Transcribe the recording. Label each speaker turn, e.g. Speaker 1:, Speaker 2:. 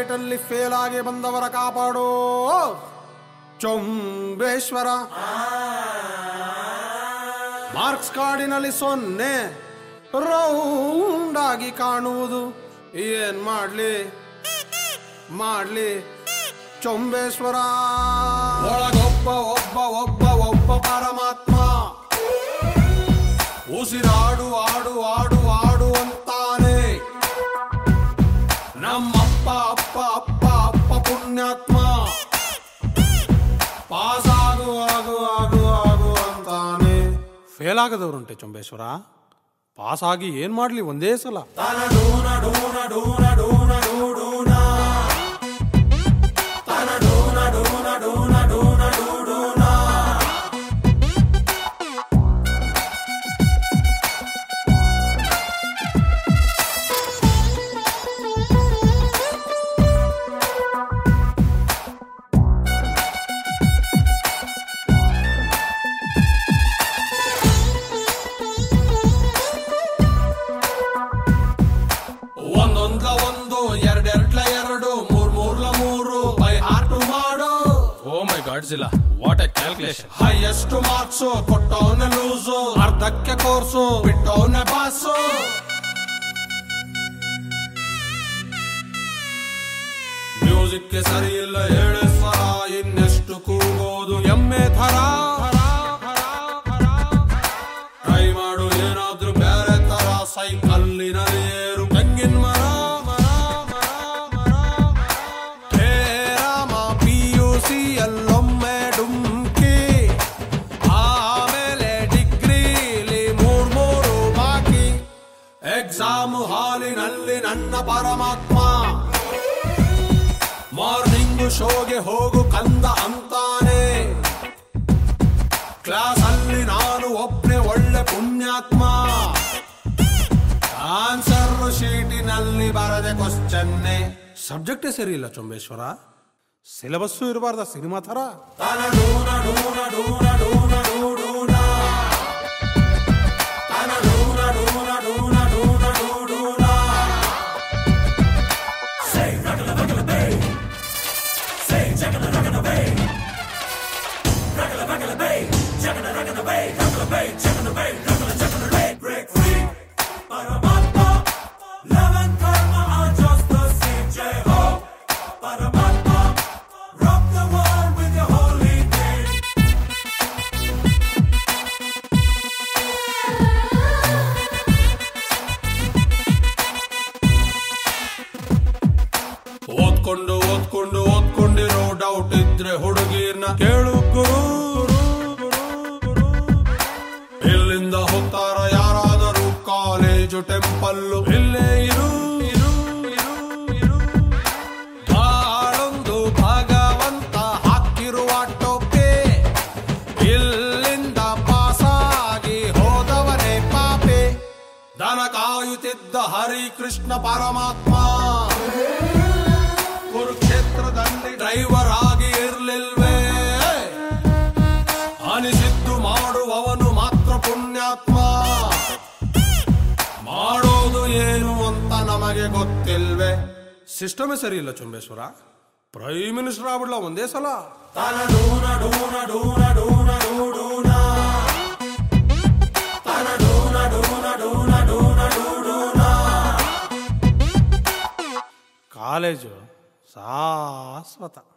Speaker 1: ಸ್ಟೇಟಲ್ಲಿ fail ಆಗಿ ಬಂದವರ ಕಾಪಾಡೋ ಚೊಂಬೇಶ್ವರ ಮಾರ್ಕ್ಸ್ ಕಾರ್ಡಿನಲ್ಲಿ ಸೊನ್ನೆ ರೌಂಡ್ ಆಗಿ ಕಾಣುವುದು ಏನ್ ಮಾಡ್ಲಿ ಮಾಡ್ಲಿ ಚೊಂಬೇಶ್ವರ ಒಳಗೊಬ್ಬ ಒಬ್ಬ ಒಬ್ಬ ಒಬ್ಬ ಪರಮಾತ್ಮ ಉಸಿರಾಡು ಆಡು ಆಡು ಆಡು ಅಂತಾನೆ ನಮ್ಮಪ್ಪ ಅಪ್ಪ ಅಪ್ಪ ಅಪ್ಪ ಪುಣ್ಯಾತ್ಮ ಪಾಸ್ ಆಗು ಆಗು ಆಗು ಆಗು ಅಂತಾನೆ ಫೇಲ್ ಆಗದವ್ರುಂಟೆ ಚೊಂಬೇಶ್ವರ ಪಾಸ್ ಆಗಿ ಏನ್ ಮಾಡ್ಲಿ ಒಂದೇ ಸಲ ತನಡೂನ ಡೂನ ಡೂನ ಡೂನ ಡೂಡೂನ ತನಡೂನ ಡೂನ ಡೂನ ಡೂನ ಡೂಡೂನ ಒಂದೊಂದ್ಲ ಒಂದು ಎರಡೆರಡ್ಲ ಎರಡು ಮೂರ್ ಮೂರ್ಲ ಮೂರು ಬೈ ಹಾರ್ಟ್ ಮಾಡು
Speaker 2: ಓ ಮೈ ಗಾಡ್ ಜಿಲ್ಲ what a calculation
Speaker 1: highest marks ಕೊಟ್ಟವನ ಲೂಸು ಅರ್ಧಕ್ಕೆ ಕೋರ್ಸು ಬಿಟ್ಟವನ ಬಾಸು ಮ್ಯೂಸಿಕ್ಗೆ ಸರಿ ಇಲ್ಲ ಹೇಳಿ ಸ್ವರ ಇನ್ನೆಷ್ಟು ಕೂಗೋದು ಎಮ್ಮೆ ಥರ ಟ್ರೈ ಮಾಡು ಏನಾದ್ರೂ ಬೇರೆ ತರ ಸೈಕಲ್ಲಿನ ಏರು ತೆಂಗಿನ ಮರ ಮರ ಮರ ಮರ ಹೇ ರಾಮ ಪಿ ಯು ಸಿ ಅಲ್ಲೊಮ್ಮೆ ಡುಮ್ಕಿ ಆಮೇಲೆ ಡಿಗ್ರಿಲಿ ಮೂರ್ ಮೂರು ಬಾಕಿ ಎಕ್ಸಾಮ್ ಹಾಲಿನಲ್ಲಿ ನನ್ನ ಪರಮಾತ್ಮ ಮಾರ್ನಿಂಗ್ ಶೋಗೆ ಹೋಗು ಕಂದ ಅಂತಾನೆ ಕ್ಲಾಸ್ ಅಲ್ಲಿ ನಾನು ಒಬ್ನೇ ಒಳ್ಳೆ ಪುಣ್ಯಾತ್ಮ ಆನ್ಸರ್ ಶೀಟಿನಲ್ಲಿ ಬರದೆ ಕ್ವಶನ್ನೇ ಸಬ್ಜೆಕ್ಟೇ ಸರಿ ಇಲ್ಲ ಚೊಂಬೇಶ್ವರ ಸಿಲೆಬಸ್ಸು ಇರಬಾರ್ದ ಸಿನಿಮಾ ತರ ತನಡೂನ ಡೂನ ಡೂನ ಡೂನ ಡೂಡೂನ. ತನಡೂನ ಡೂನ ಡೂನ ಡೂನ ಡೂಡೂನ. ಓದ್ಕೊಂಡು ಓದ್ಕೊಂಡು ಓದ್ಕೊಂಡಿರೋ ಡೌಟ್ ಇದ್ರೆ ಹುಡುಗಿರ್ನ ಕೇಳು ಗುರು ಇಲ್ಲಿಂದ ಹೋಗ್ತಾರ ಯಾರಾದರೂ ಕಾಲೇಜು ಟೆಂಪಲ್ಲು ಇಲ್ಲೇ ಇರು ಇರು ಇರು ಇರು ಬಾಳೊಂದು ಭಗವಂತ ಹಾಕಿರುವ ಟೋಪೆ ಇಲ್ಲಿಂದ ಪಾಸಾಗಿ ಹೋದವನೇ ಪಾಪೆ ದನ ಕಾಯುತ್ತಿದ್ದ ಹರಿಕೃಷ್ಣ ಪರಮಾತ್ಮ ಕುರುಕ್ಷೇತ್ರದಲ್ಲಿ ಡ್ರೈವರ್ ಆಗಿ ಇರ್ಲಿಲ್ವೇ ಅನಿಸಿದ್ದು ಮಾಡುವವನು ಮಾತ್ರ ಪುಣ್ಯಾತ್ಮ ಮಾಡೋದು ಏನು ಅಂತ ನಮಗೆ ಗೊತ್ತಿಲ್ವೇ ಸಿಸ್ಟಮೇ ಸರಿ ಇಲ್ಲ ಚುಂಬೇಶ್ವರ ಪ್ರೈಮ್ ಮಿನಿಸ್ಟರ್ ಆಗ್ಬಿಡ್ಲ ಒಂದೇ ಸಲ ತನಡೂನ ಡೂನ ಡೂನ ಡೂನ ಡೂಡೂನ. ತನಡೂನ ಡೂನ ಡೂನ ಡೂನ ಡೂಡೂನ. ಕಾಲೇಜು ಶಾಶ್ವತ